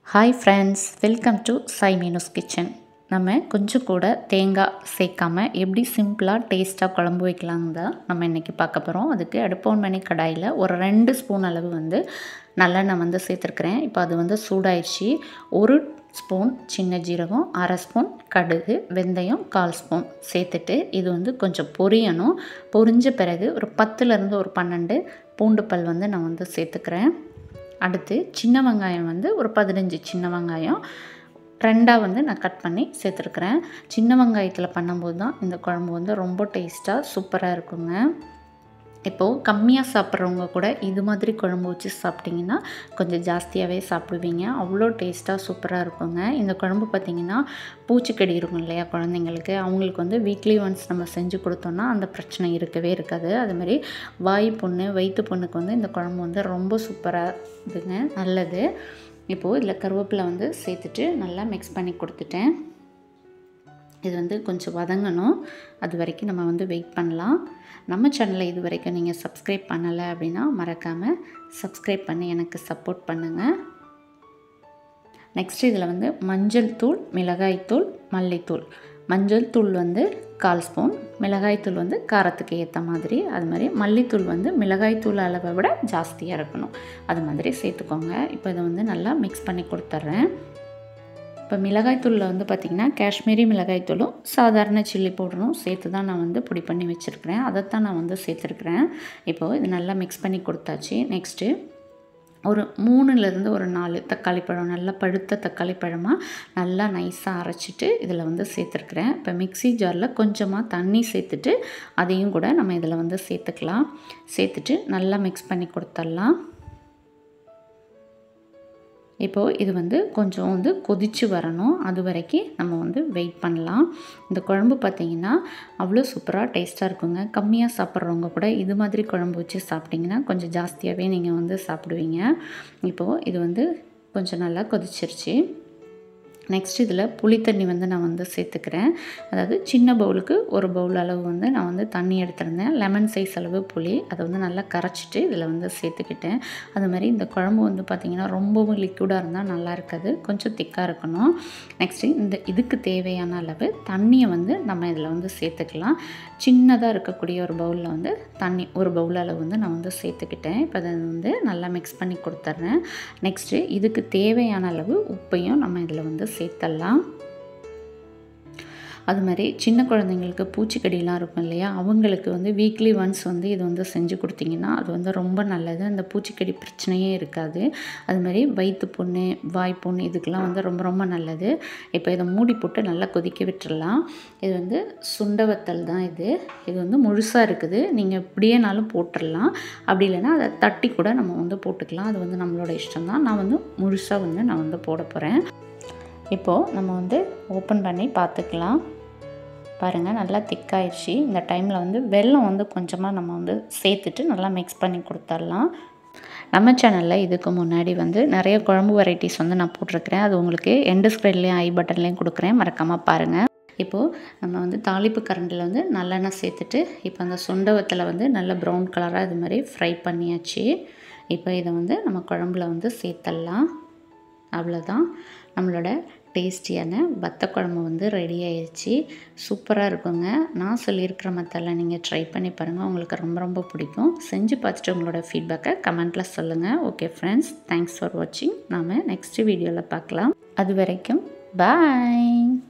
hi friends welcome to Sai Meenu's kitchen நம்ம கொஞ்சம் கூட தேங்காய் சேர்க்காம எப்படி சிம்பிளாக டேஸ்ட்டாக குழம்பு வைக்கலாங்க தான் நம்ம இன்றைக்கி பார்க்க போகிறோம் அதுக்கு அடுப்போன் மணி கடாயில் ஒரு ரெண்டு ஸ்பூன் அளவு வந்து நல்லெண்ணெய் வந்து சேர்த்துருக்குறேன் இப்போ அது வந்து சூடாயிடுச்சு ஒரு ஸ்பூன் சின்ன ஜீரகம் அரை ஸ்பூன் கடுகு வெந்தயம் கால் ஸ்பூன் சேர்த்துட்டு இது வந்து கொஞ்சம் பொரியணும் பொரிஞ்ச பிறகு ஒரு பத்துலேருந்து ஒரு பன்னெண்டு பூண்டு பல் வந்து நான் வந்து சேர்த்துக்கிறேன் அடுத்து சின்ன வெங்காயம் வந்து ஒரு பதினஞ்சு சின்ன வெங்காயம் ரெண்டாக வந்து நான் கட் பண்ணி சேர்த்துருக்குறேன் சின்ன வெங்காயத்தில் பண்ணும்போது தான் இந்த குழம்பு வந்து ரொம்ப டேஸ்ட்டாக சூப்பராக இருக்குங்க இப்போது கம்மியாக சாப்பிட்றவங்க கூட இது மாதிரி குழம்பு வச்சு சாப்பிட்டிங்கன்னா கொஞ்சம் ஜாஸ்தியாகவே சாப்பிடுவீங்க அவ்வளோ டேஸ்ட்டாக சூப்பராக இருக்குங்க இந்த குழம்பு பார்த்திங்கன்னா பூச்சிக்கடி இருக்கும் இல்லையா குழந்தைங்களுக்கு அவங்களுக்கு வந்து வீக்லி ஒன்ஸ் நம்ம செஞ்சு கொடுத்தோன்னா அந்த பிரச்சனை இருக்கவே இருக்காது அதுமாதிரி வாய் புண்ணு வயிற்று புண்ணுக்கு வந்து இந்த குழம்பு வந்து ரொம்ப சூப்பராக இதுங்க நல்லது இப்போது இதில் கருவேப்பிலை வந்து சேர்த்துட்டு நல்லா மிக்ஸ் பண்ணி கொடுத்துட்டேன் இது வந்து கொஞ்சம் வதங்கணும் அது வரைக்கும் நம்ம வந்து வெயிட் பண்ணலாம் நம்ம சேனலை இது வரைக்கும் நீங்கள் சப்ஸ்கிரைப் பண்ணலை அப்படின்னா மறக்காமல் சப்ஸ்கிரைப் பண்ணி எனக்கு சப்போர்ட் பண்ணுங்கள் நெக்ஸ்ட் இதில் வந்து மஞ்சள் தூள் மிளகாய் தூள் மல்லித்தூள் மஞ்சள் தூள் வந்து கால் ஸ்பூன் மிளகாய் தூள் வந்து காரத்துக்கு ஏற்ற மாதிரி அது மாதிரி மல்லித்தூள் வந்து மிளகாய் தூள் அளவை விட ஜாஸ்தியாக இருக்கணும் அது மாதிரி சேர்த்துக்கோங்க இப்போ இதை வந்து நல்லா மிக்ஸ் பண்ணி கொடுத்துட்றேன் இப்போ மிளகாய்த்தூளில் வந்து பார்த்திங்கன்னா காஷ்மீரி மிளகாய்த்தூளும் சாதாரண சில்லி பவுடரும் சேர்த்து தான் நான் வந்து பொடி பண்ணி வச்சுருக்கிறேன் அதைத்தான் நான் வந்து சேர்த்துருக்குறேன் இப்போது இது நல்லா மிக்ஸ் பண்ணி கொடுத்தாச்சு நெக்ஸ்ட்டு ஒரு மூணுலேருந்து ஒரு நாலு தக்காளி பழம் நல்லா பழுத்த தக்காளி பழமாக நல்லா நைஸாக அரைச்சிட்டு இதில் வந்து சேர்த்துருக்குறேன் இப்போ மிக்சி ஜாரில் கொஞ்சமாக தண்ணி சேர்த்துட்டு அதையும் கூட நம்ம இதில் வந்து சேர்த்துக்கலாம் சேர்த்துட்டு நல்லா மிக்ஸ் பண்ணி கொடுத்துடலாம் இப்போது இது வந்து கொஞ்சம் வந்து கொதித்து வரணும் அது வரைக்கும் நம்ம வந்து வெயிட் பண்ணலாம் இந்த குழம்பு பார்த்திங்கன்னா அவ்வளோ சூப்பராக டேஸ்ட்டாக இருக்குங்க கம்மியாக சாப்பிட்றவங்க கூட இது மாதிரி குழம்பு வச்சு சாப்பிட்டிங்கன்னா கொஞ்சம் ஜாஸ்தியாகவே நீங்கள் வந்து சாப்பிடுவீங்க இப்போது இது வந்து கொஞ்சம் நல்லா கொதிச்சிருச்சு நெக்ஸ்ட் இதில் புளி தண்ணி வந்து நான் வந்து சேர்த்துக்கிறேன் அதாவது சின்ன பவுலுக்கு ஒரு பவுல் அளவு வந்து நான் வந்து தண்ணி எடுத்திருந்தேன் லெமன் சைஸ் அளவு புளி அதை வந்து நல்லா கரைச்சிட்டு இதில் வந்து சேர்த்துக்கிட்டேன் அது மாதிரி இந்த குழம்பு வந்து பார்த்திங்கன்னா ரொம்பவும் லிக்விடாக இருந்தால் நல்லா இருக்காது கொஞ்சம் திக்காக இருக்கணும் நெக்ஸ்ட்டு இந்த இதுக்கு தேவையான அளவு தண்ணியை வந்து நம்ம இதில் வந்து சேர்த்துக்கலாம் சின்னதாக இருக்கக்கூடிய ஒரு பவுலில் வந்து தண்ணி ஒரு பவுல் அளவு வந்து நான் வந்து சேர்த்துக்கிட்டேன் இப்போ அதை வந்து நல்லா மிக்ஸ் பண்ணி கொடுத்துட்றேன் நெக்ஸ்ட்டு இதுக்கு தேவையான அளவு உப்பையும் நம்ம இதில் வந்து சேர்த்தலாம் அது மாதிரி சின்ன குழந்தைங்களுக்கு பூச்சிக்கடிலாம் இருக்கும் இல்லையா அவங்களுக்கு வந்து வீக்லி ஒன்ஸ் வந்து இது வந்து செஞ்சு கொடுத்தீங்கன்னா அது வந்து ரொம்ப நல்லது அந்த பூச்சிக்கடி பிரச்சனையே இருக்காது அது மாதிரி வயிற்று புண்ணு வாய் புண்ணு இதுக்கெலாம் வந்து ரொம்ப ரொம்ப நல்லது இப்போ இதை மூடி போட்டு நல்லா கொதிக்க விட்டுடலாம் இது வந்து சுண்டவத்தல் தான் இது இது வந்து முழுசாக இருக்குது நீங்கள் இப்படியேனாலும் போட்டுடலாம் அப்படி இல்லைன்னா அதை தட்டி கூட நம்ம வந்து போட்டுக்கலாம் அது வந்து நம்மளோட இஷ்டம் தான் நான் வந்து முழுசாக வந்து நான் வந்து போட போகிறேன் இப்போது நம்ம வந்து ஓப்பன் பண்ணி பார்த்துக்கலாம் பாருங்கள் நல்லா திக்காயிடுச்சு இந்த டைமில் வந்து வெல்லம் வந்து கொஞ்சமாக நம்ம வந்து சேர்த்துட்டு நல்லா மிக்ஸ் பண்ணி கொடுத்துடலாம் நம்ம சேனலில் இதுக்கு முன்னாடி வந்து நிறைய குழம்பு வெரைட்டிஸ் வந்து நான் போட்டிருக்கிறேன் அது உங்களுக்கு எண்டு ஸ்க்ரீன்லேயும் ஐ பட்டன்லேயும் கொடுக்குறேன் மறக்காமல் பாருங்கள் இப்போது நம்ம வந்து தாளிப்பு கரண்டில் வந்து நல்லெண்ணெய் சேர்த்துட்டு இப்போ அந்த சுண்டவத்தில் வந்து நல்ல ப்ரௌன் கலராக இது மாதிரி ஃப்ரை பண்ணியாச்சு இப்போ இதை வந்து நம்ம குழம்புல வந்து சேர்த்தடலாம் அவ்வளோதான் நம்மளோட டேஸ்டியான வத்த குழம்பு வந்து ரெடி ஆயிடுச்சு சூப்பராக இருக்குங்க நான் சொல்லியிருக்கிற மெத்தடில் நீங்கள் ட்ரை பண்ணி பாருங்கள் உங்களுக்கு ரொம்ப ரொம்ப பிடிக்கும் செஞ்சு பார்த்துட்டு உங்களோட ஃபீட்பேக்கை கமெண்ட்டில் சொல்லுங்கள் ஓகே ஃப்ரெண்ட்ஸ் தேங்க்ஸ் ஃபார் வாட்சிங் நாம் நெக்ஸ்ட் வீடியோவில் பார்க்கலாம் அது வரைக்கும் பாய்